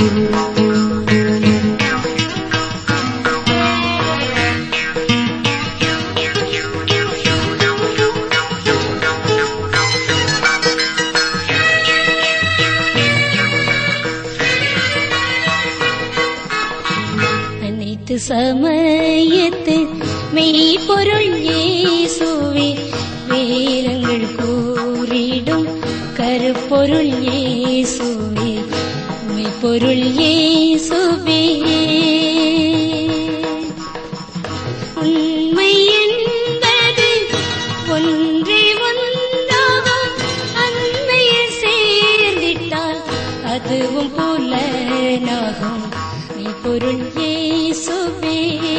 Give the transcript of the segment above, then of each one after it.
அனைத்து சமயத்து மெய்ப்பொருள் இயேசுவே வேதங்கள் கூறிடும் கருப்பொருள் இயேசுவே மெய்ப்பொருள் இயேசுவே உண்மை என்பது ஒன்றே ஒன்றாகும் அண்மையில் சேர்ந்திட்டால் அதுவும் புலனாகும் மெய்ப்பொருள் இயேசுவே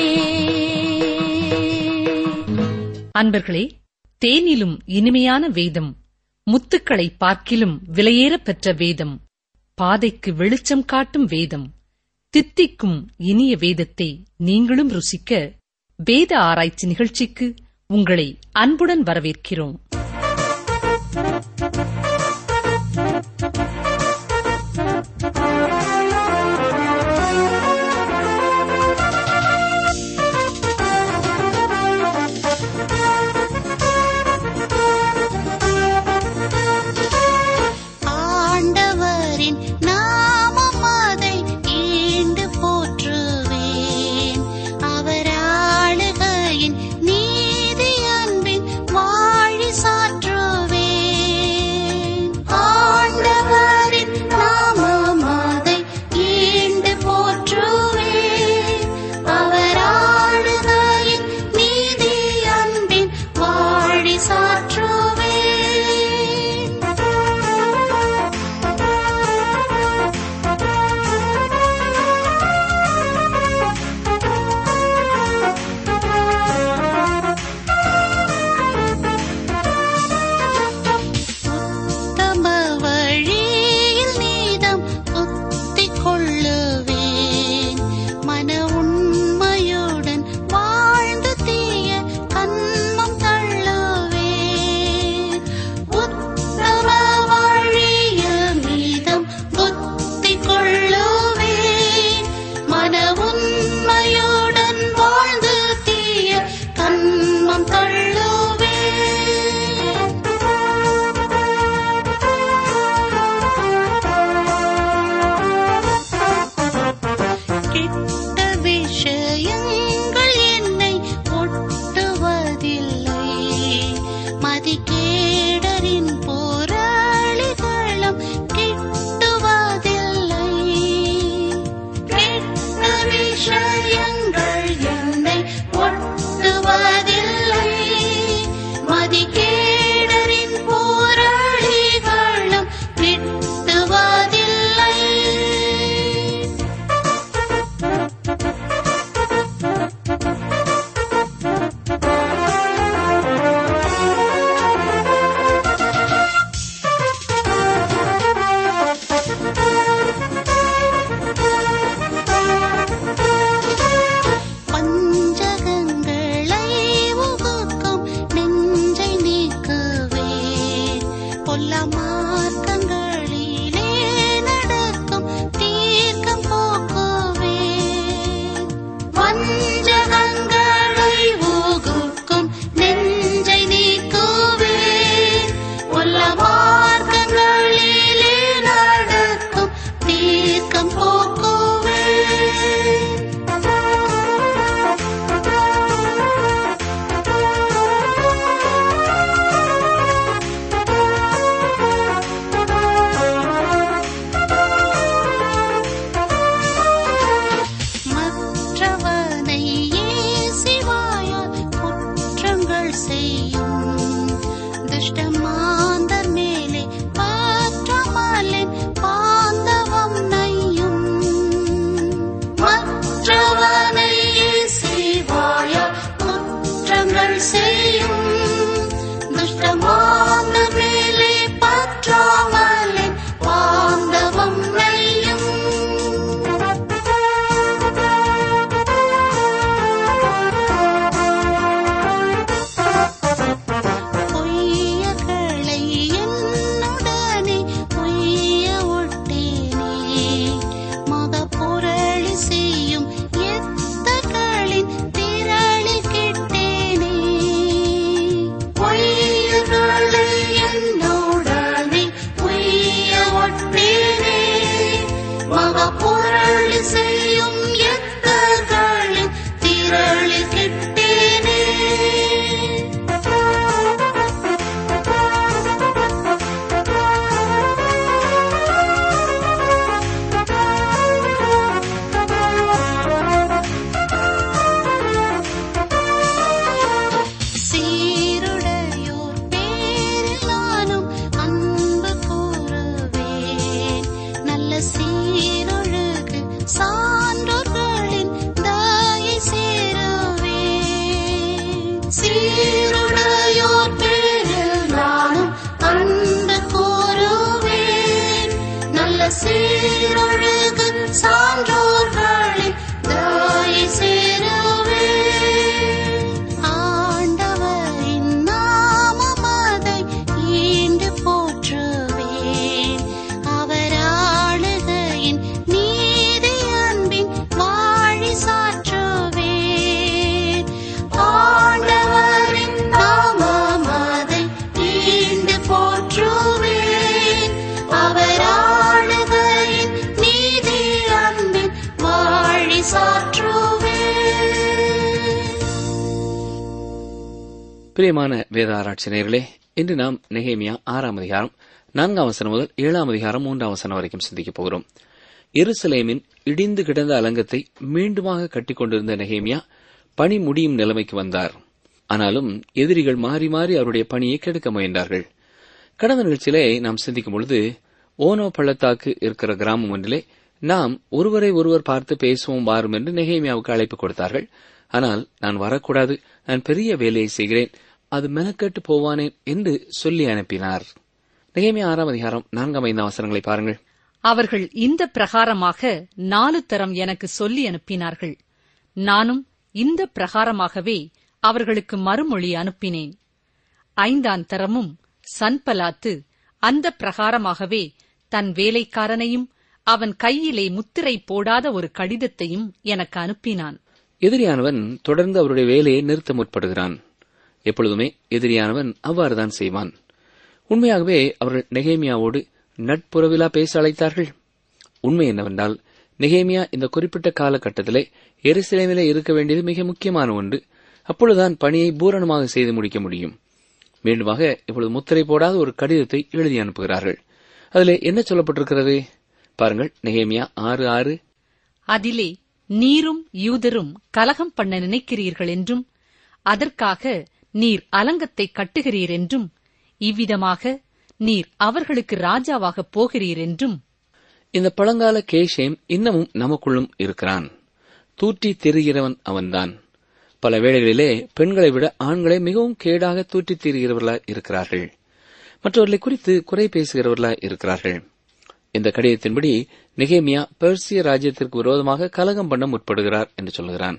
அன்பர்களே தேனிலும் இனிமையான வேதம் முத்துக்களை பார்க்கிலும் விலையேறப் பெற்ற வேதம் பாதைக்கு வெளிச்சம் காட்டும் வேதம் தித்திக்கும் இனிய வேதத்தை நீங்களும் ருசிக்க வேத ஆராய்ச்சி நிகழ்ச்சிக்கு உங்களை அன்புடன் வரவேற்கிறோம் ஆண்டவரின் நாமம் அதை ஈண்டு போற்றுவேன் அவர் ஆளுகையின் நீதி அன்பின் வாழி சார் சீரொழுகு சான்றோர்களின் தாயை சேருவே ஆண்டவரின் நாமம் அதை ஈண்டு போற்றுவேன் அவர் ஆளுகையின் நீதி அன்பின் வாழி சாற்றுவேன் ஆண்டவரின் நாமம் அதை ஈண்டு போற்றுவேன் அவர் ஆளுகையின் நீதி அன்பின் வாழி சாற்றுவேன் பிரியமான வேத ஆராய்ச்சியர்களே இன்று நாம் நெகேமியா ஆறாம் அதிகாரம் நான்காம் வசனம் முதல் ஏழாம் அதிகாரம் மூன்றாம் வசனம் வரைக்கும் சிந்திக்கப் போகிறோம் எருசலேமின் இடிந்து கிடந்த அலங்கத்தை மீண்டுமாக கட்டிக் கொண்டிருந்த நெகேமியா பணி முடியும் நிலைமைக்கு வந்தார் ஆனாலும் எதிரிகள் மாறி மாறி அவருடைய பணியை கெடுக்க முயன்றார்கள் கடந்த நிகழ்ச்சியிலே நாம் சிந்திக்கும் பொழுது ஓனோ பள்ளத்தாக்கு இருக்கிற கிராமம் ஒன்றிலே நாம் ஒருவரை ஒருவர் பார்த்து பேசுவோம் வாரும் என்று நெகேமியாவுக்கு அழைப்பு கொடுத்தார்கள் ஆனால் நான் வரக்கூடாது நான் பெரிய வேலையை செய்கிறேன் அது மெனக்கெட்டு போவானேன் என்று சொல்லி அனுப்பினார் நெகேமியா ஆறாம் அதிகாரம் நான்காம் ஐந்தாம் வசனங்களை பாருங்கள் அவர்கள் இந்த பிரகாரமாக நாலு தரம் எனக்கு சொல்லி அனுப்பினார்கள் நானும் இந்த பிரகாரமாகவே அவர்களுக்கு மறுமொழி அனுப்பினேன் ஐந்தாம் தரமும் சன்பலாத்து அந்த பிரகாரமாகவே தன் வேலைக்காரனையும் அவன் கையிலே முத்திரை போடாத ஒரு கடிதத்தையும் எனக்கு அனுப்பினான் எதிரியானவன் தொடர்ந்து அவருடைய வேலையை நிறுத்த முற்படுகிறான் எப்பொழுதுமே எதிரியானவன் அவ்வாறுதான் செய்வான் உண்மையாகவே அவர்கள் நெகேமியாவோடு நட்புறவிலா பேச அழைத்தார்கள் உண்மை என்னவென்றால் நெகேமியா இந்த குறிப்பிட்ட காலகட்டத்திலே எருசலேமிலே இருக்க வேண்டியது மிக முக்கியமான ஒன்று அப்பொழுதுதான் பணியை பூரணமாக செய்து முடிக்க முடியும் மீண்டுமாக இப்பொழுது முத்திரை போடாத ஒரு கடிதத்தை எழுதி அனுப்புகிறார்கள் அதிலே என்ன சொல்லப்பட்டிருக்கிறது பாருங்கள் நெகேமியா ஆறு ஆறு அதிலே நீரும் யூதரும் கலகம் பண்ண நினைக்கிறீர்கள் என்றும் அதற்காக நீர் அலங்கத்தை கட்டுகிறீர் என்றும் இவ்விதமாக நீர் அவர்களுக்கு ராஜாவாகப் போகிறீர் என்றும் இந்த பழங்கால கேஷேம் இன்னமும் நமக்குள்ளும் இருக்கிறான் தூற்றி திரிகிறவன் அவன்தான் பல வேளைகளிலே பெண்களை விட ஆண்களை மிகவும் கேடாக தூற்றி திரிகிறவர்களாய் இருக்கிறார்கள் மற்றவர்களை குறித்து குறை பேசுகிறவர்களாய் இருக்கிறார்கள் இந்த கடிதத்தின்படி நெகேமியா பெர்சிய ராஜ்யத்திற்கு விரோதமாக கலகம் பண்ண முற்படுகிறார் என்று சொல்கிறான்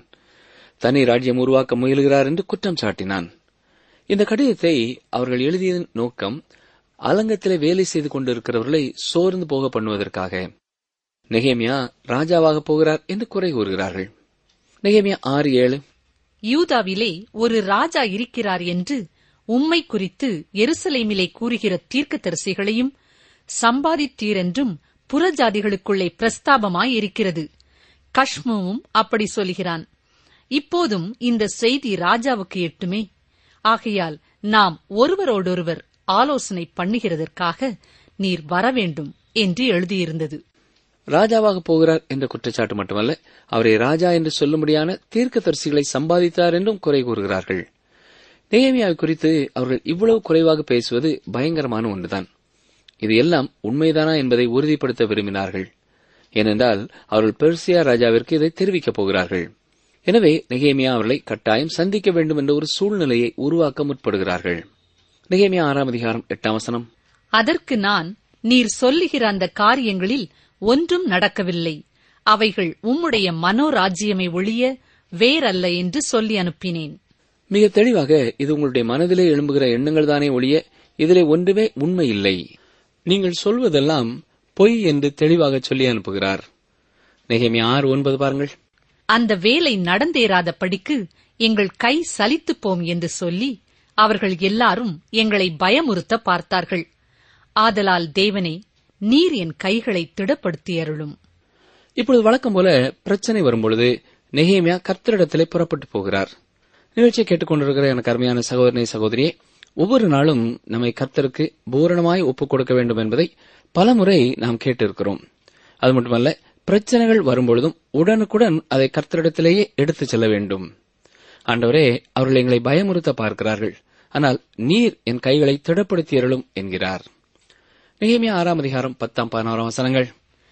தனி ராஜ்யம் உருவாக்க முயலுகிறார் என்று குற்றம் சாட்டினான் இந்த கடிதத்தை அவர்கள் எழுதியதன் நோக்கம் அலங்கத்திலே வேலை செய்து கொண்டிருக்கிறவர்களை சோர்ந்து போக பண்ணுவதற்காக நெகேமியா ராஜாவாக போகிறார் என்று குறை கூறுகிறார்கள் நெகேமியா ஆறு ஏழு யூதாவிலே ஒரு ராஜா இருக்கிறார் என்று உம்மை குறித்து எருசலேமிலே கூறுகிற தீர்க்கதரிசிகளையும் சம்பாதித்தீரென்றும் புறஜாதிகளுக்குள்ளே பிரஸ்தாபமாய் இருக்கிறது கஷ்முவும் அப்படி சொல்கிறான் இப்போதும் இந்த செய்தி ராஜாவுக்கு எட்டுமே ஆகையால் நாம் ஒருவரோடொருவர் ஆலோசனை பண்ணுகிறதற்காக நீர் வரவேண்டும் என்று எழுதியிருந்தது ராஜாவாக போகிறார் என்ற குற்றச்சாட்டு மட்டுமல்ல அவரை ராஜா என்று சொல்லும்படியான தீர்க்கதரிசிகளை சம்பாதித்தார் என்றும் குறை கூறுகிறார்கள் நெகேமியாவை குறித்து அவர்கள் இவ்வளவு குறைவாக பேசுவது பயங்கரமான ஒன்றுதான் இது எல்லாம் உண்மைதானா என்பதை உறுதிப்படுத்த விரும்பினார்கள் ஏனென்றால் அவர்கள் பெர்சியா ராஜாவிற்கு இதை தெரிவிக்கப் போகிறார்கள் எனவே நெகேமியா அவர்களை கட்டாயம் சந்திக்க வேண்டும் என்ற ஒரு சூழ்நிலையை உருவாக்க முற்படுகிறார்கள் நெகேமியா ஆறாம் அதிகாரம் எட்டாம் வசனம் அதற்கு நான் நீர் சொல்லுகிற அந்த காரியங்களில் ஒன்றும் நடக்கவில்லை அவைகள் உம்முடைய மனோராஜ்யமை ஒழிய வேறல்ல என்று சொல்லி அனுப்பினேன் மிக தெளிவாக இது உங்களுடைய மனதிலே எழும்புகிற எண்ணங்கள் தானே ஒழிய இதிலே ஒன்றுமே உண்மை இல்லை நீங்கள் சொல்வதெல்லாம் பொய் என்று தெளிவாக சொல்லி அனுப்புகிறார் நெகேமியா ஆறு ஒன்பது பாருங்கள் அந்த வேலை நடந்தேறாதபடிக்கு எங்கள் கை சலித்துப் போம் என்று சொல்லி அவர்கள் எல்லாரும் எங்களை பயமுறுத்த பார்த்தார்கள் ஆதலால் தேவனே நீர் என் கைகளை திடப்படுத்தி அருளும் இப்பொழுது வழக்கம் போல பிரச்சனை வரும்பொழுது நெகேமியா கர்த்தரிடத்திலே புறப்பட்டு போகிறார் நிகழ்ச்சியை கேட்டுக்கொண்டிருக்கிற எனக்கு அருமையான சகோதரனை சகோதரியே ஒவ்வொரு நாளும் நம்மை கர்த்தருக்கு பூரணமாய் ஒப்புக் கொடுக்க வேண்டும் என்பதை பலமுறை நாம் கேட்டிருக்கிறோம் அது மட்டுமல்ல பிரச்சனைகள் வரும்பொழுதும் உடனுக்குடன் அதை கர்த்தரிடத்திலேயே எடுத்துச் செல்ல வேண்டும் ஆண்டவரே அவர்கள் எங்களை பயமுறுத்த பார்க்கிறார்கள் ஆனால் நீர் என் கைகளை திடப்படுத்தியருளும் என்கிறார் நெகேமியா ஆறாம் அதிகாரம் பத்தாம் பதினோராம் வசனங்கள்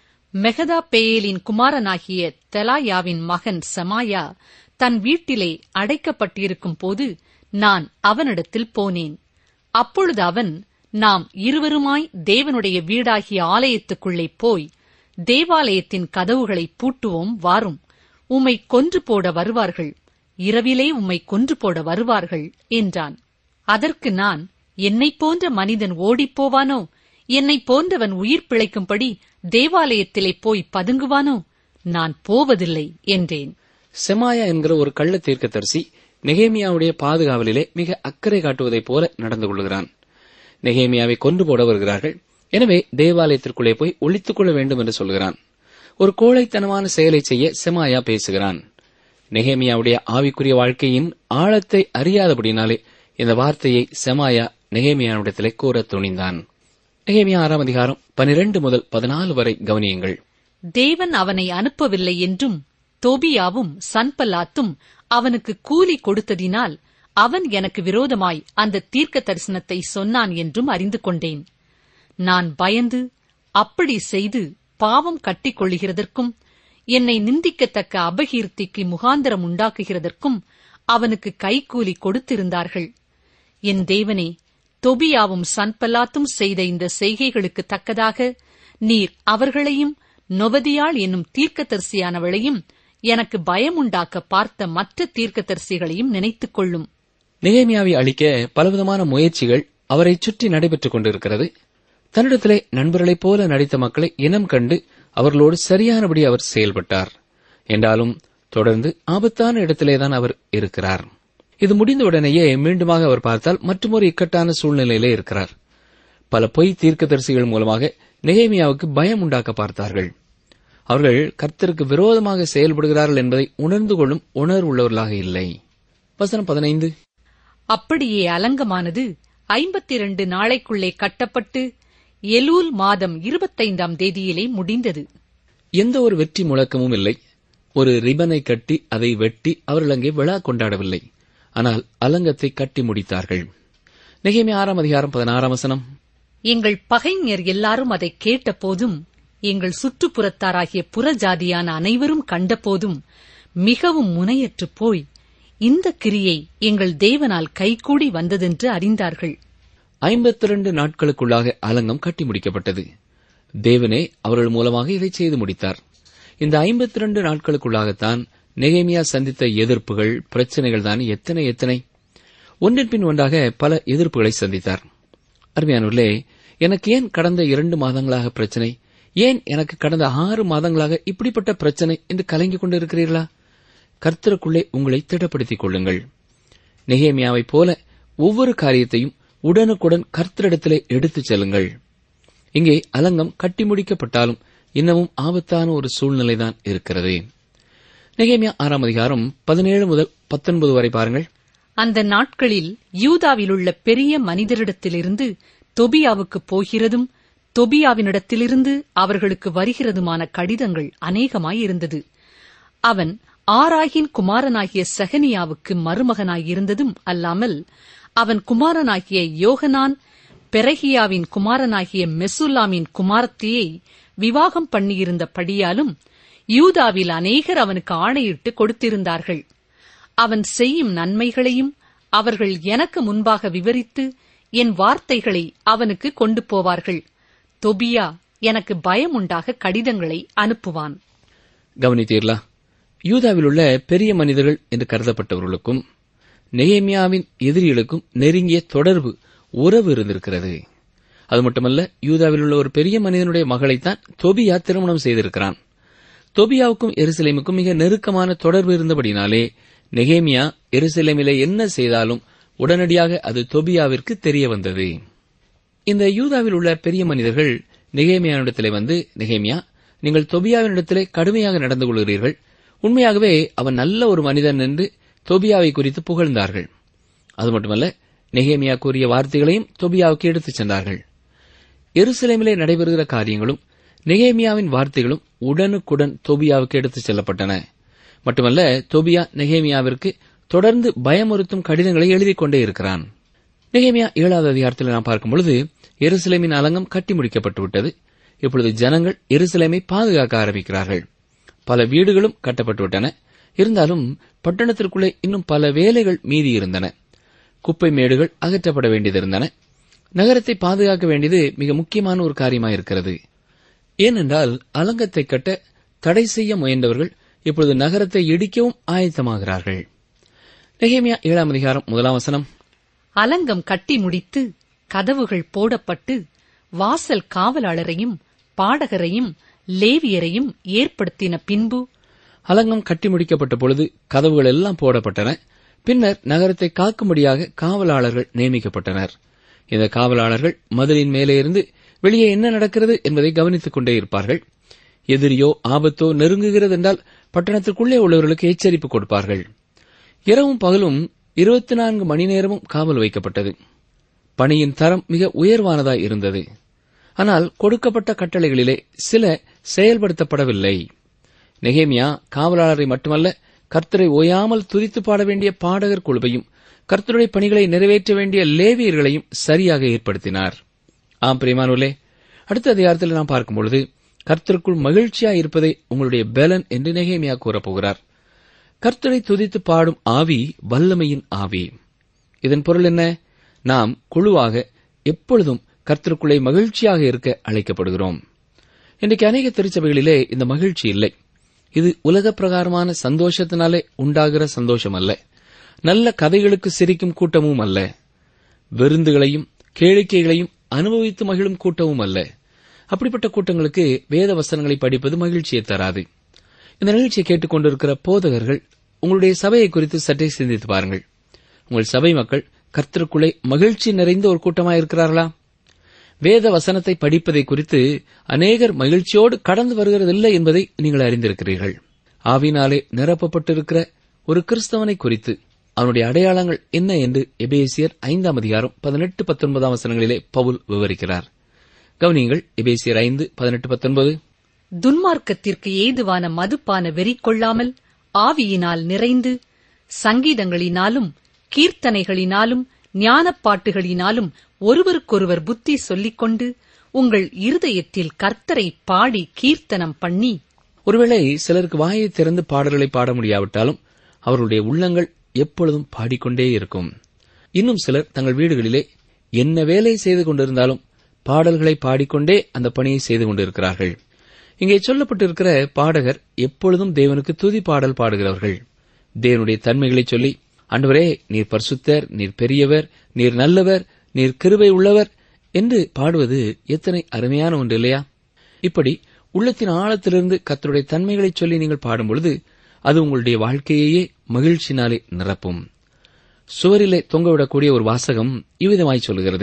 மெகதா பேயேலின் குமாரனாகிய தெலாயாவின் மகன் சமாயா தன் வீட்டிலே அடைக்கப்பட்டிருக்கும் போது நான் அவனிடத்தில் போனேன் அப்பொழுது அவன் நாம் இருவருமாய் தேவனுடைய வீடாகிய ஆலயத்துக்குள்ளே போய் தேவாலயத்தின் கதவுகளை பூட்டுவோம் வாரும் உம்மை கொன்று போட வருவார்கள் இரவிலே உம்மை கொன்று போட வருவார்கள் என்றான் அதற்கு நான் என்னைப் போன்ற மனிதன் ஓடிப்போவானோ என்னைப் போன்றவன் உயிர் பிழைக்கும்படி தேவாலயத்திலே போய் பதுங்குவானோ நான் போவதில்லை என்றேன் செமாயா என்கிற ஒரு கள்ள தீர்க்கதரிசி நெகேமியாவுடைய பாதுகாவலிலே மிக அக்கறை காட்டுவதைப் போல நடந்து கொள்கிறான் நெகேமியாவை கொண்டு போட வருகிறார்கள் எனவே தேவாலயத்திற்குள்ளே போய் ஒளித்துக் கொள்ள வேண்டும் என்று சொல்கிறான் ஒரு கோழைத்தனமான செயலை செய்ய செமாயா பேசுகிறான் நெகேமியாவுடைய ஆவிக்குரிய வாழ்க்கையின் ஆழத்தை அறியாதபடினாலே இந்த வார்த்தையை செமாயா நெகேமியாவிடத்திலே கூற துணிந்தான் நெகேமியா ஆறாம் அதிகாரம் பனிரெண்டு முதல் பதினாலு வரை கவனியுங்கள் தேவன் அவனை அனுப்பவில்லை என்றும் தோபியாவும் சன்பல்லாத்தும் அவனுக்கு கூலி கொடுத்ததினால் அவன் எனக்கு விரோதமாய் அந்த தீர்க்க தரிசனத்தை சொன்னான் என்றும் அறிந்து கொண்டேன் நான் பயந்து அப்படி செய்து பாவம் கட்டிக் கொள்ளுகிறதற்கும் என்னை நிந்திக்கத்தக்க அபகீர்த்திக்கு முகாந்தரம் உண்டாக்குகிறதற்கும் அவனுக்கு கைக்கூலி கொடுத்திருந்தார்கள் என் தேவனே தொபியாவும் சன்பல்லாத்தும் செய்த இந்த செய்கைகளுக்கு தக்கதாக நீர் அவர்களையும் நொபதியாள் என்னும் தீர்க்கதரிசியானவளையும் எனக்கு பயமுண்டாக்க பார்த்த மற்ற தீர்க்கதரிசிகளையும் நினைத்துக் கொள்ளும் நெகேமியாவை அழிக்க பலவிதமான முயற்சிகள் அவரை சுற்றி நடைபெற்றுக் கொண்டிருக்கிறது தன்னிடத்திலே நண்பர்களைப் போல நடித்த மக்களை இனம் கண்டு அவர்களோடு சரியானபடி அவர் செயல்பட்டார் என்றாலும் தொடர்ந்து ஆபத்தான இடத்திலேதான் அவர் இருக்கிறார் இது முடிந்தவுடனேயே மீண்டுமாக அவர் பார்த்தால் மற்றொரு இக்கட்டான சூழ்நிலையிலே இருக்கிறார் பல பொய் தீர்க்கதரிசிகள் மூலமாக நெகேமியாவுக்கு பயம் உண்டாக்க பார்த்தார்கள் அவர்கள் கர்த்தருக்கு விரோதமாக செயல்படுகிறார்கள் என்பதை உணர்ந்து கொள்ளும் உணர்வுள்ளவர்களாக இல்லை வசனம் பதினைந்து அப்படியே அலங்கமானது ஐம்பத்தி இரண்டு நாளைக்குள்ளே கட்டப்பட்டு எலூல் மாதம் இருபத்தைந்தாம் தேதியிலே முடிந்தது எந்த ஒரு வெற்றி முழக்கமும் இல்லை ஒரு ரிபனை கட்டி அதை வெட்டி அவர்கள் அங்கே விழா கொண்டாடவில்லை ஆனால் அலங்கத்தை கட்டி முடித்தார்கள் நெகேமியா ஆறாம் அதிகாரம் பதினாறாம் வசனம் எங்கள் பகைஞர் எல்லாரும் அதை கேட்டபோதும் எங்கள் சுற்றுப்புறத்தாராகிய புறஜாதியான அனைவரும் கண்டபோதும் மிகவும் முனையற்றுப் போய் இந்த கிரியை எங்கள் தேவனால் கைகூடி வந்ததென்று அறிந்தார்கள் ஐம்பத்தி இரண்டு நாட்களுக்குள்ளாக அலங்கம் கட்டி முடிக்கப்பட்டது தேவனே அவர்கள் மூலமாக இதை செய்து முடித்தார் இந்த ஐம்பத்தி இரண்டு நாட்களுக்குள்ளாகத்தான் நெகேமியா சந்தித்த எதிர்ப்புகள் பிரச்சனைகள் தான் எத்தனை எத்தனை ஒன்றின் பின் ஒன்றாக பல எதிர்ப்புகளை சந்தித்தார் அருமையானவர்களே எனக்கு ஏன் கடந்த இரண்டு மாதங்களாக பிரச்சனை ஏன் எனக்கு கடந்த ஆறு மாதங்களாக இப்படிப்பட்ட பிரச்சனை என்று கலங்கிக் கொண்டிருக்கிறீர்களா கர்த்தருக்குள்ளே உங்களை திடப்படுத்திக் கொள்ளுங்கள் நெகேமியாவைப் போல ஒவ்வொரு காரியத்தையும் உடனுக்குடன் கர்த்தரிடத்திலே எடுத்துச் செல்லுங்கள் இங்கே அலங்கம் கட்டி முடிக்கப்பட்டாலும் இன்னமும் ஆபத்தான ஒரு சூழ்நிலைதான் இருக்கிறது நெகேமியா ஆறாம் அதிகாரம் பதினேழு முதல் பத்தொன்பது வரை பாருங்கள் அந்த நாட்களில் யூதாவிலுள்ள பெரிய மனிதரிடத்திலிருந்து தொபியாவுக்கு போகிறதும் தொபியாவினிடத்திலிருந்து அவர்களுக்கு வருகிறதுமான கடிதங்கள் அநேகமாயிருந்தது அவன் ஆராகின் குமாரனாகிய செகனியாவுக்கு மருமகனாயிருந்ததும் அல்லாமல் அவன் குமாரனாகிய யோகனான் பெரகியாவின் குமாரனாகிய மெசுல்லாமின் குமாரத்தியை விவாகம் பண்ணியிருந்தபடியாலும் யூதாவில் அநேகர் அவனுக்கு ஆணையிட்டு கொடுத்திருந்தார்கள் அவன் செய்யும் நன்மைகளையும் அவர்கள் எனக்கு முன்பாக விவரித்து என் வார்த்தைகளை அவனுக்கு கொண்டு போவார்கள் தொபியா எனக்கு பயமுண்டாக கடிதங்களை அனுப்புவான் கவனித்தீர்களா யூதாவில் உள்ள பெரிய மனிதர்கள் என்று கருதப்பட்டவர்களுக்கும் நெகேமியாவின் எதிரிகளுக்கும் நெருங்கிய தொடர்பு உறவு இருந்திருக்கிறது அது மட்டுமல்ல யூதாவில் உள்ள ஒரு பெரிய மனிதனுடைய மகளைத்தான் தொபியா திருமணம் செய்திருக்கிறான் தொபியாவுக்கும் எருசலேமுக்கும் மிக நெருக்கமான தொடர்பு இருந்தபடினாலே நெகேமியா எருசலேமிலே என்ன செய்தாலும் உடனடியாக அது தொபியாவிற்கு தெரிய வந்தது இந்த யூதாவில் உள்ள பெரிய மனிதர்கள் நெகேமியாவிடத்திலே வந்து நெகேமியா நீங்கள் தொபியாவினிடத்திலே கடுமையாக நடந்து கொள்கிறீர்கள் உண்மையாகவே அவன் நல்ல ஒரு மனிதன் என்று தொபியாவை குறித்து புகழ்ந்தார்கள் அது மட்டுமல்ல நெகேமியா கூறிய வார்த்தைகளையும் தொபியாவுக்கு எடுத்துச் சென்றார்கள் எருசலேமிலே நடைபெறுகிற காரியங்களும் நெகேமியாவின் வார்த்தைகளும் உடனுக்குடன் தொபியாவுக்கு எடுத்துச் செல்லப்பட்டன மட்டுமல்ல தொபியா நெகேமியாவிற்கு தொடர்ந்து பயமுறுத்தும் கடிதங்களை எழுதிக் கொண்டே இருக்கிறான் நெகேமியா ஏழாவது அதிகாரத்தில் நாம் பார்க்கும் பொழுது எருசலேமின் அலங்கம் கட்டி முடிக்கப்பட்டு விட்டது இப்பொழுது ஜனங்கள் எருசலேமை பாதுகாக்க ஆரம்பிக்கிறார்கள் பல வீடுகளும் கட்டப்பட்டு விட்டன இருந்தாலும் பட்டணத்திற்குள்ளே இன்னும் பல வேலைகள் மீதி இருந்தன குப்பை மேடுகள் அகற்றப்பட வேண்டியதிருந்தன நகரத்தை பாதுகாக்க வேண்டியது மிக முக்கியமான ஒரு காரியமாயிருக்கிறது ஏனென்றால் அலங்கத்தை கட்ட தடை செய்ய முயன்றவர்கள் இப்பொழுது நகரத்தை இடிக்கவும் ஆயத்தமாகிறார்கள் நெகேமியா ஏழாம் அதிகாரம் முதலாம் வசனம் அலங்கம் கட்டி முடித்து கதவுகள் போடப்பட்டு வாசல் காவலாளரையும் பாடகரையும் லேவியரையும் ஏற்படுத்தின பின்பு அலங்கம் கட்டி முடிக்கப்பட்ட பொழுது கதவுகள் எல்லாம் போடப்பட்டன பின்னர் நகரத்தை காக்கும்படியாக காவலாளர்கள் நியமிக்கப்பட்டனர் இந்த காவலாளர்கள் மதிலின் மேலே இருந்து வெளியே என்ன நடக்கிறது என்பதை கவனித்துக் கொண்டே இருப்பார்கள் எதிரியோ ஆபத்தோ நெருங்குகிறது என்றால் பட்டணத்திற்குள்ளே உள்ளவர்களுக்கு எச்சரிப்பு கொடுப்பார்கள் இரவும் பகலும் இருபத்தி நான்கு மணி நேரமும் காவல் வைக்கப்பட்டது பணியின் தரம் மிக உயர்வானதாய் இருந்தது ஆனால் கொடுக்கப்பட்ட கட்டளைகளிலே சில செயல்படுத்தப்படவில்லை நெகேமியா காவலாளரை மட்டுமல்ல கர்த்தரை ஓயாமல் துதித்து பாட வேண்டிய பாடகர் குழுவையும் கர்த்தருடைய பணிகளை நிறைவேற்ற வேண்டிய லேவியர்களையும் சரியாக ஏற்படுத்தினார் ஆம் பிரியமானோலே அடுத்த அதிகாரத்தில் நாம் பார்க்கும்பொழுது கர்த்தருக்குள் மகிழ்ச்சியா இருப்பதை உங்களுடைய பலன் என்று நெகேமியா கூறப்போகிறார் கர்த்தரை துதித்து பாடும் ஆவி வல்லமையின் ஆவி இதன் பொருள் என்ன நாம் குழுவாக எப்பொழுதும் கர்த்தருக்குள்ளே மகிழ்ச்சியாக இருக்க அழைக்கப்படுகிறோம் இன்றைக்கு அநேக திருச்சபைகளிலே இந்த மகிழ்ச்சி இல்லை இது உலக பிரகாரமான சந்தோஷத்தினாலே உண்டாகிற சந்தோஷம் அல்ல நல்ல கதைகளுக்கு சிரிக்கும் கூட்டமும் அல்ல விருந்துகளையும் கேளிக்கைகளையும் அனுபவித்து மகிழும் கூட்டமும் அல்ல அப்படிப்பட்ட கூட்டங்களுக்கு வேத வசனங்களை படிப்பது மகிழ்ச்சியை தராது இந்த நிகழ்ச்சியை கேட்டுக்கொண்டிருக்கிற போதகர்கள் உங்களுடைய சபையை குறித்து சற்றே சிந்தித்து பாருங்கள் உங்கள் சபை மக்கள் கர்த்தருக்குள்ளே மகிழ்ச்சி நிறைந்த ஒரு கூட்டமாயிருக்கிறார்களா வேத வசனத்தை படிப்பதை குறித்து அநேகர் மகிழ்ச்சியோடு கடந்து வருகிறதில்லை என்பதை நீங்கள் அறிந்திருக்கிறீர்கள் ஆவினாலே நிரப்பப்பட்டிருக்கிற ஒரு கிறிஸ்தவனை குறித்து அவனுடைய அடையாளங்கள் என்ன என்று எபேசியர் ஐந்தாம் அதிகாரம் பதினெட்டு பத்தொன்பதாம் வசனங்களிலே பவுல் விவரிக்கிறார் கவனியங்கள் எபேசியர் ஐந்து பதினெட்டு பத்தொன்பது துன்மார்க்கத்திற்கு ஏதுவான மதுப்பான வெறி கொள்ளாமல் ஆவியினால் நிறைந்து சங்கீதங்களினாலும் கீர்த்தனைகளினாலும் ஞானப்பாட்டுகளினாலும் ஒருவருக்கொருவர் புத்தி சொல்லிக்கொண்டு உங்கள் இருதயத்தில் கர்த்தரை பாடி கீர்த்தனம் பண்ணி ஒருவேளை சிலருக்கு வாயை திறந்து பாடல்களை பாட முடியாவிட்டாலும் அவர்களுடைய உள்ளங்கள் எப்பொழுதும் பாடிக்கொண்டே இருக்கும் இன்னும் சிலர் தங்கள் வீடுகளிலே என்ன வேலை செய்து கொண்டிருந்தாலும் பாடல்களை பாடிக்கொண்டே அந்த பணியை செய்து கொண்டிருக்கிறார்கள் இங்கே சொல்லப்பட்டிருக்கிற பாடகர் எப்பொழுதும் தேவனுக்கு துதி பாடல் பாடுகிறவர்கள் தேவனுடைய தன்மைகளை சொல்லி ஆண்டவரே நீர் பரிசுத்தர் நீர் பெரியவர் நீர் நல்லவர் நீர் கிருபை உள்ளவர் என்று பாடுவது எத்தனை அருமையான ஒன்று இல்லையா இப்படி உள்ளத்தின் ஆழத்திலிருந்து கர்த்தருடைய தன்மைகளை சொல்லி நீங்கள் பாடும்பொழுது அது உங்களுடைய வாழ்க்கையையே மகிழ்ச்சினாலே நிரப்பும் சுவரிலே தொங்கவிடக்கூடிய ஒரு வாசகம் இவ்விதமாய் சொல்லுகிறது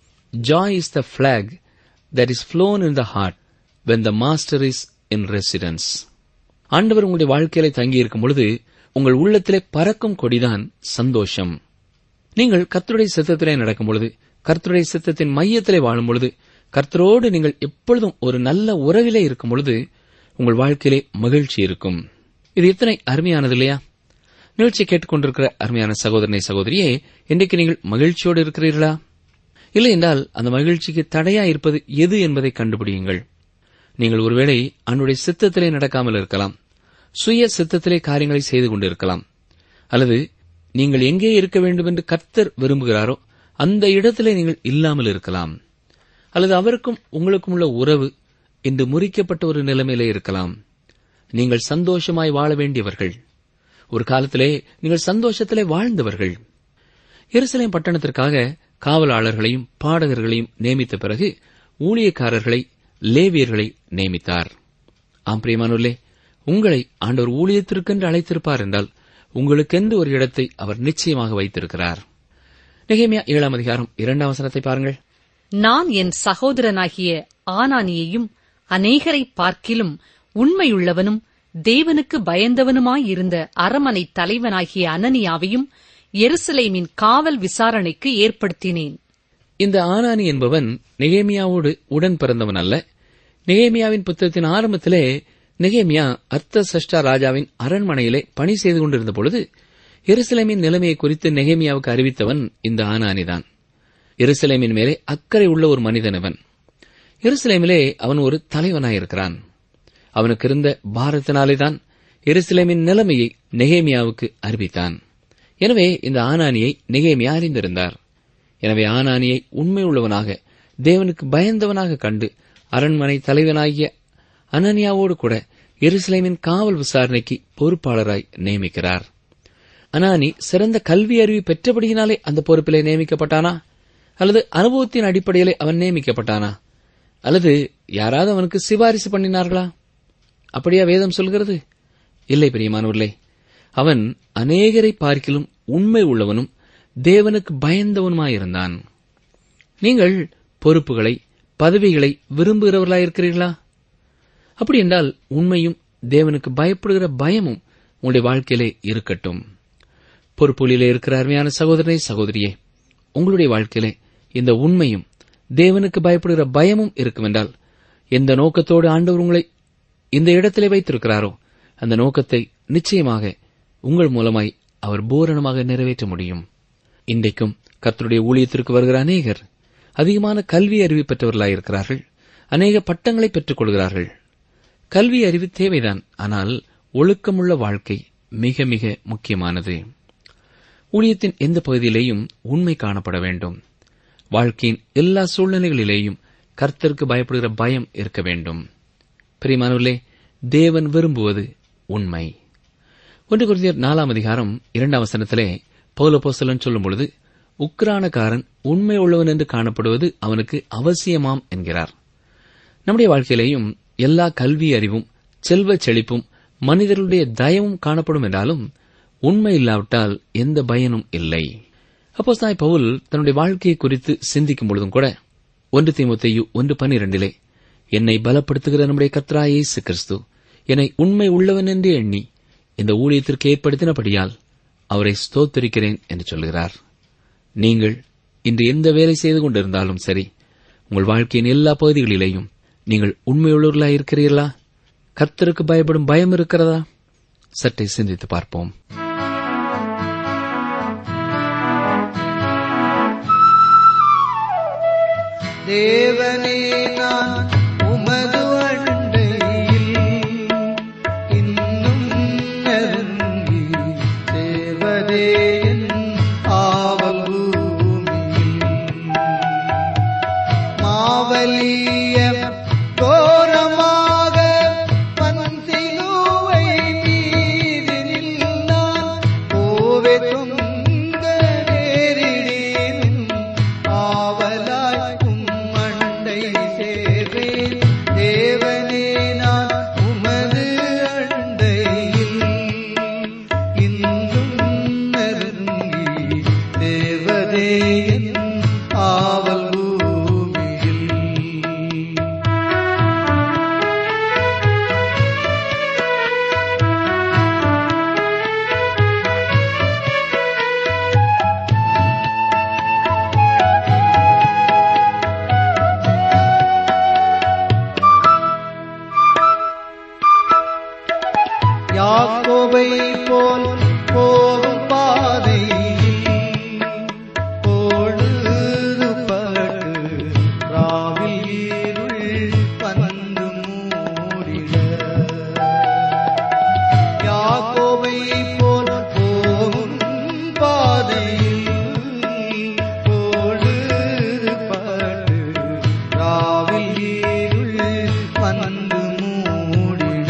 joy is the flag that is flown in the heart when the master is in residence ஆண்டவர் உங்களுடைய வாழ்க்கையில தங்கியிருக்கும் பொழுது உங்கள் உள்ளத்திலே பறக்கும் கொடிதான் சந்தோஷம் நீங்கள் கர்த்தருடைய சித்தத்திலே நடக்கும் பொழுது கர்த்தருடைய சித்தத்தின் மையத்திலே வாழும் பொழுது கர்த்தரோடு நீங்கள் எப்பொழுதும் ஒரு நல்ல உறவிலே இருக்கும் பொழுது உங்கள் வாழ்க்கையிலே மகிழ்ச்சி இருக்கும் இது எத்தனை அருமையானது இல்லையா நிகழ்ச்சியை கேட்டுக்கொண்டிருக்கிற அருமையான சகோதரனை சகோதரியே இன்றைக்கு நீங்கள் மகிழ்ச்சியோடு இருக்கிறீர்களா இல்லை என்றால் அந்த மகிழ்ச்சிக்கு தடையா இருப்பது எது என்பதை கண்டுபிடியுங்கள் நீங்கள் ஒருவேளை அன்னுடைய சித்தத்திலே நடக்காமல் இருக்கலாம் சுய சித்தத்திலே காரியங்களை செய்து கொண்டிருக்கலாம் அல்லது நீங்கள் எங்கே இருக்க வேண்டும் என்று கர்த்தர் விரும்புகிறாரோ அந்த இடத்திலே நீங்கள் இல்லாமல் இருக்கலாம் அல்லது அவருக்கும் உங்களுக்கும் உள்ள உறவு இன்று முறிக்கப்பட்ட ஒரு நிலைமையிலே இருக்கலாம் நீங்கள் சந்தோஷமாய் வாழ வேண்டியவர்கள் ஒரு காலத்திலே நீங்கள் சந்தோஷத்திலே வாழ்ந்தவர்கள் எருசலேம் பட்டணத்திற்காக காவலாளர்களையும் பாடகர்களையும் நியமித்த பிறகு ஊழியக்காரர்களை லேவியர்களை நியமித்தார் ஆம் பிரியமானுள்ளே உங்களை ஆண்டவர் ஊழியத்திற்கென்று அழைத்திருப்பார் என்றால் உங்களுக்கென்று ஒரு இடத்தை அவர் நிச்சயமாக வைத்திருக்கிறார் நெகேமியா ஏழாம் அதிகாரம் இரண்டாம் வசனத்தை பாருங்கள் நான் என் சகோதரனாகிய ஆனானியையும் அநேகரை பார்க்கிலும் உண்மையுள்ளவனும் தேவனுக்கு பயந்தவனுமாயிருந்த அரமனை தலைவனாகிய அனனியாவையும் எருசலேமின் காவல் விசாரணைக்கு ஏற்படுத்தினேன் இந்த ஆனானி என்பவன் நெகேமியாவோடு உடன் பிறந்தவன் அல்ல நெகேமியாவின் புத்தகத்தின் ஆரம்பத்திலே நெகேமியா அர்த்த சஷ்டா ராஜாவின் அரண்மனையிலே பணி செய்து கொண்டிருந்த பொழுது எருசலேமின் நிலைமையை குறித்து நெகேமியாவுக்கு அறிவித்தவன் இந்த ஆனானிதான் எருசலேமின் மேலே அக்கறை உள்ள ஒரு மனிதன் அவன் எருசலேமிலே அவன் ஒரு தலைவனாயிருக்கிறான் அவனுக்கு இருந்த பாரத்தினாலேதான் எருசலேமின் நிலைமையை நெகேமியாவுக்கு அறிவித்தான் எனவே இந்த ஆனானியை நெகேமியா அறிந்திருந்தார் எனவே ஆனானியை உண்மை உள்ளவனாக தேவனுக்கு பயந்தவனாக கண்டு அரண்மனை தலைவனாகிய அனனியாவோடு கூட எருசலேமின் காவல் விசாரணைக்கு பொறுப்பாளராய் நியமிக்கிறார் அனானி சிறந்த கல்வி அறிவு பெற்றபடியினாலே அந்த பொறுப்பிலே நியமிக்கப்பட்டானா அல்லது அனுபவத்தின் அடிப்படையிலே அவன் நியமிக்கப்பட்டானா அல்லது யாராவது அவனுக்கு சிபாரிசு பண்ணினார்களா அப்படியா வேதம் சொல்கிறது இல்லை பிரியமானவர்களே அவன் அநேகரை பார்க்கிலும் உண்மை உள்ளவனும் தேவனுக்கு பயந்தவனுமாயிருந்தான் நீங்கள் பொறுப்புகளை பதவிகளை விரும்புகிறவர்களாயிருக்கிறீர்களா அப்படி என்றால் உண்மையும் தேவனுக்கு பயப்படுகிற பயமும் உங்களுடைய வாழ்க்கையிலே இருக்கட்டும் பொறுப்புகளிலே இருக்கிற அருமையான சகோதரனை சகோதரியே உங்களுடைய வாழ்க்கையிலே இந்த உண்மையும் தேவனுக்கு பயப்படுகிற பயமும் இருக்கும் என்றால் எந்த நோக்கத்தோடு ஆண்டவர் உங்களை இந்த இடத்திலே வைத்திருக்கிறாரோ அந்த நோக்கத்தை நிச்சயமாக உங்கள் மூலமாய் அவர் பூரணமாக நிறைவேற்ற முடியும் இன்றைக்கும் கர்த்தருடைய ஊழியத்திற்கு வருகிற அநேகர் அதிகமான கல்வி அறிவு பெற்றவர்களாயிருக்கிறார்கள் அநேக பட்டங்களை பெற்றுக் கொள்கிறார்கள் கல்வி அறிவு தேவைதான் ஆனால் ஒழுக்கமுள்ள வாழ்க்கை மிக மிக முக்கியமானது ஊழியத்தின் எந்த பகுதியிலேயும் உண்மை காணப்பட வேண்டும் வாழ்க்கையின் எல்லா சூழ்நிலைகளிலேயும் கர்த்தருக்கு பயப்படுகிற பயம் இருக்க வேண்டும் பிரியமானவர்களே தேவன் விரும்புவது உண்மை ஒன்று குருதியர் நாலாம் அதிகாரம் இரண்டாம் வசனத்திலே பௌலபோசலன் சொல்லும் பொழுது உக்ரானக்காரன் உண்மை உள்ளவன் என்று காணப்படுவது அவனுக்கு அவசியமாம் என்கிறார் நம்முடைய வாழ்க்கையிலேயும் எல்லா கல்வி அறிவும் செல்வச் செழிப்பும் மனிதர்களுடைய தயவும் காணப்படும் என்றாலும் உண்மை இல்லாவிட்டால் எந்த பயனும் இல்லை அப்போ தாய் பவுல் தன்னுடைய வாழ்க்கையை குறித்து சிந்திக்கும் பொழுதும் கூட ஒன்று தீமுத்தையு ஒன்று பன்னிரண்டிலே என்னை பலப்படுத்துகிற நம்முடைய கத்ரா இயேசு கிறிஸ்து என்னை உண்மை உள்ளவன் என்று எண்ணி இந்த ஊழியத்திற்கு ஏற்படுத்தினபடியால் அவரை ஸ்தோத்தரிக்கிறேன் என்று சொல்கிறார் நீங்கள் இன்று எந்த வேலை செய்து கொண்டிருந்தாலும் சரி உங்கள் வாழ்க்கையின் எல்லா பகுதிகளிலேயும் நீங்கள் உண்மையுள்ளவர்களாக இருக்கிறீர்களா கர்த்தருக்கு பயப்படும் பயம் இருக்கிறதா சற்றே சிந்தித்து பார்ப்போம் தேவனே நான் உமது அண்டையில் இன்னும் நெருங்கி சேர்வதே என் ஆவல் பூமியில் மாவலிய கோரமாக பன்சிலுவை மீதினில் நான் கோவே தொங்க நேரிடேனும் ஆவலாய் உம்மண்டை சேர்வேன் தேவனே நான் உமது அண்டையில் இன்னும் நெருங்கி தேவதே என் ஆவல் பூமியில் யாக்கோபை போல் போகும் பாதையில் பொழுது பட்டு ராவில் இருள் வந்து மூடிட யாக்கோபை போல் போகும் பாதையில் பொழுது பட்டு ராவில் இருள் வந்து மூடிட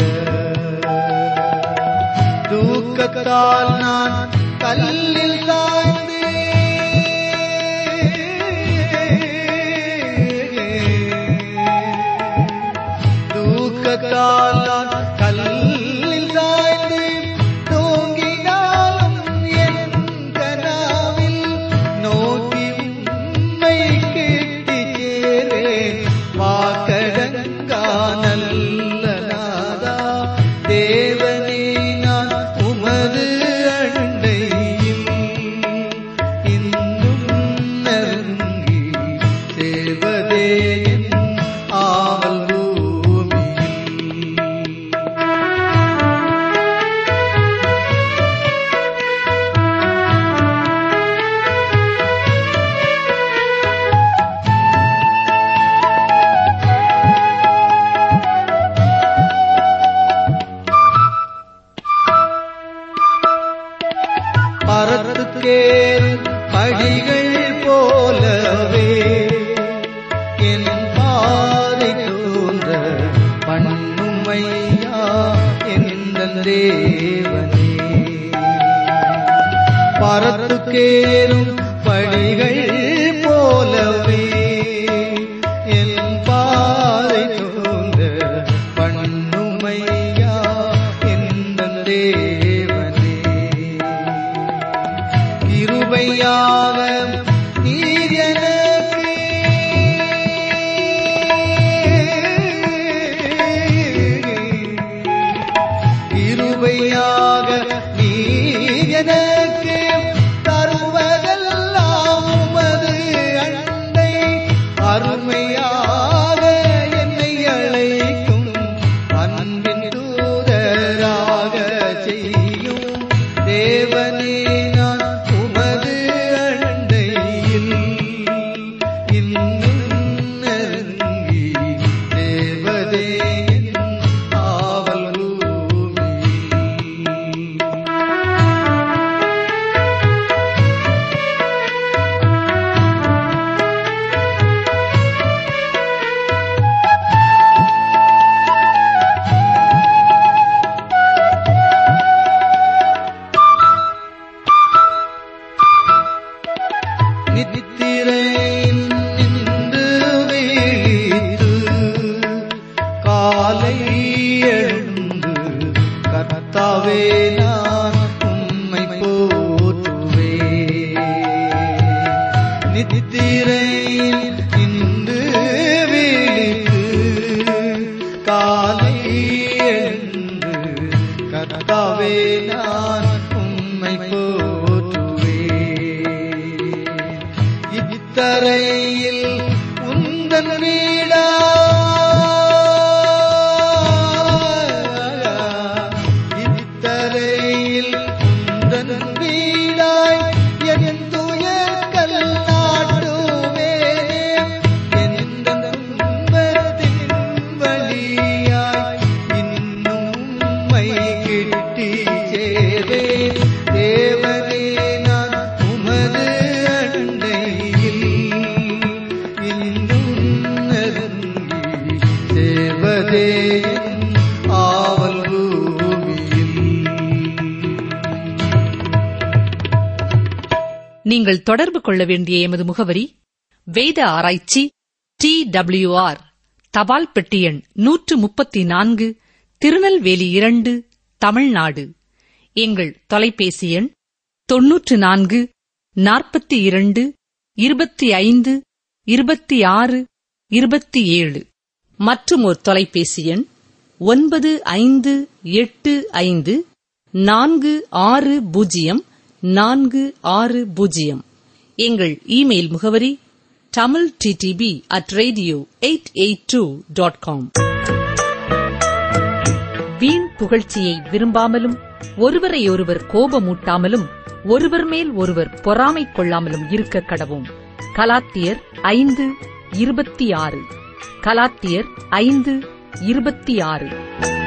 தூக்கத்தால் நான் கல்லில் சாய்ந்து தூக்கத்தால் நான் கல்லில் சாய்ந்து தூங்கினாலும் என் கனாவில் நோக்கி உம்மை கேட்டு சேரேன் வாக்கடங்கா நல்ல நாதா தேவனே நான் உமது அண்டையில் இன்னும் நெருங்கி தேவதே என் ஆவல் பூமியில் பண்ணுமையா எந்த தேவனே பரத்துக்கேறும் படிகள் போலவே என் பாதை தோன்ற பண்ணுமையா எந்த தேவனே கிருபையாக நீர் எனக்கு கிருபையாக நீர் எனக்கு தருவதெல்லாம் உமது அண்டை அருமையாக என்னை அழைக்கும் அன்பின் தூதராக செய்யும் தேவனே நான் உமது அண்டையில் இன்னும் நெருங்கி தேவதே என் ஆவல் பூமியில் நித்திரையில் நின்று விழித்து காலை எழுந்து கர்த்தாவே நான் உம்மை போற்றுவே நித்திரையில் நின்று விழித்து காலை எழுந்து கர்த்தாவே நான் உம்மை போற்றுவே இத்தரையில் உந்தன் வீடா இத்தரையில் உந்தன் வீடாய் என் துயர்கள் நாட்டுவேனே எந்த துன்பத்தின் வழியாய் இன்னும் உம்மை கிட்டி சேவேன் தேவனே நான் உமது அண்டையில் இன்னும் நெருங்கி தேவதே என் ஆவல் பூமியில் நீங்கள் தொடர்பு கொள்ள வேண்டிய எமது முகவரி வேத ஆராய்ச்சி டி ஆர் தபால் பெட்டி எண் நூற்று முப்பத்தி நான்கு திருநெல்வேலி இரண்டு தமிழ்நாடு எங்கள் தொலைபேசி எண் தொன்னூற்று நான்கு நாற்பத்தி இரண்டு இருபத்தி ஐந்து இருபத்தி ஆறு இருபத்தி ஏழு மற்றும் ஒரு தொலைபேசி எண் ஒன்பது ஐந்து எட்டு ஐந்து நான்கு ஆறு பூஜ்ஜியம் நான்கு ஆறு பூஜ்ஜியம் எங்கள் இமெயில் முகவரி Tamil DTP at radio eight eight two dot com வீண் புகழ்ச்சியை விரும்பாமலும் ஒருவரையொருவர் கோபமூட்டாமலும் ஒருவர் மேல் ஒருவர் பொறாமை கொள்ளாமலும் இருக்க கடவோம் கலாத்தியர் ஐந்து இருபத்தி ஆறு கலாத்தியர் ஐந்து இருபத்தி ஆறு